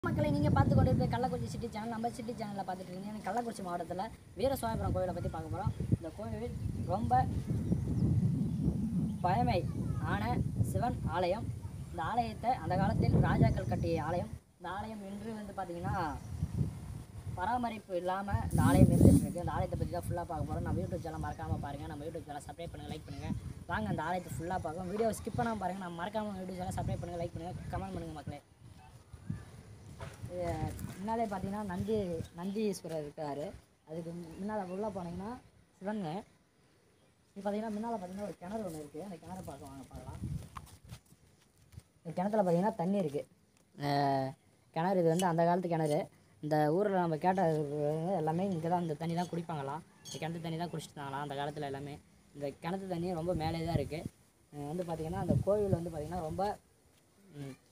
மக்களை நீங்கள் பார்த்து கொண்டு இருக்க கள்ளக்குறிச்சி சிட்டி சேனல் நம்ம சிட்டி சேனலில் பார்த்துட்டு இருக்கீங்க எனக்கு கள்ளக்குறிச்சி மாவட்டத்தில் வீர சுவாமிபுரம் கோயிலை பற்றி பார்க்க போகிறோம் இந்த கோவில் ரொம்ப பழமை ஆன சிவன் ஆலயம் இந்த ஆலயத்தை அந்த காலத்தில் ராஜாக்கள் கட்டிய ஆலயம் இந்த ஆலயம் இன்று வந்து பார்த்திங்கன்னா பராமரிப்பு இல்லாமல் இந்த ஆலயம் இருந்துட்டு இருக்கு இந்த ஆலயத்தை பற்றி தான் ஃபுல்லாக பார்க்க போகிறோம் நம்ம யூடியூப் சேனல் மறக்காமல் பாருங்கள் நம்ம யூடியூப் சேனல் சப்ஸ்கிரைப் பண்ணுங்கள் லைக் பண்ணுங்கள் வாங்க அந்த ஆலயத்தை ஃபுல்லாக பார்க்கலாம் வீடியோ ஸ்கிப் பண்ணாமல் பாருங்கள் நம்ம மறக்காமல் யூடியூப் சேனல் சப்ஸ்கிரைப் பண்ணுங்கள் லைக் பண்ணுங்கள் கமெண்ட் பண்ணுங்கள் மக்களே இது முன்னாலே பார்த்தீங்கன்னா நந்தி நந்தீஸ்வரர் இருக்காரு அதுக்கு முன்னால் உள்ளே போனீங்கன்னா சிவனுங்க இப்போ பார்த்தீங்கன்னா முன்னால் பார்த்தீங்கன்னா ஒரு கிணறு ஒன்று இருக்குது அந்த கிணறு பார்க்க வாங்க பார்க்கலாம் இந்த கிணத்துல பார்த்தீங்கன்னா தண்ணி இருக்குது கிணறு இது வந்து அந்த காலத்து கிணறு இந்த ஊரில் நம்ம கேட்ட எல்லாமே இங்கே தான் இந்த தண்ணி தான் குடிப்பாங்களாம் இந்த கிணத்து தண்ணி தான் குடிச்சிட்டு இருந்தாங்களாம் அந்த காலத்தில் எல்லாமே இந்த கிணத்து தண்ணி ரொம்ப மேலே தான் இருக்குது வந்து பார்த்திங்கன்னா அந்த கோவில் வந்து பார்த்திங்கன்னா ரொம்ப ம்,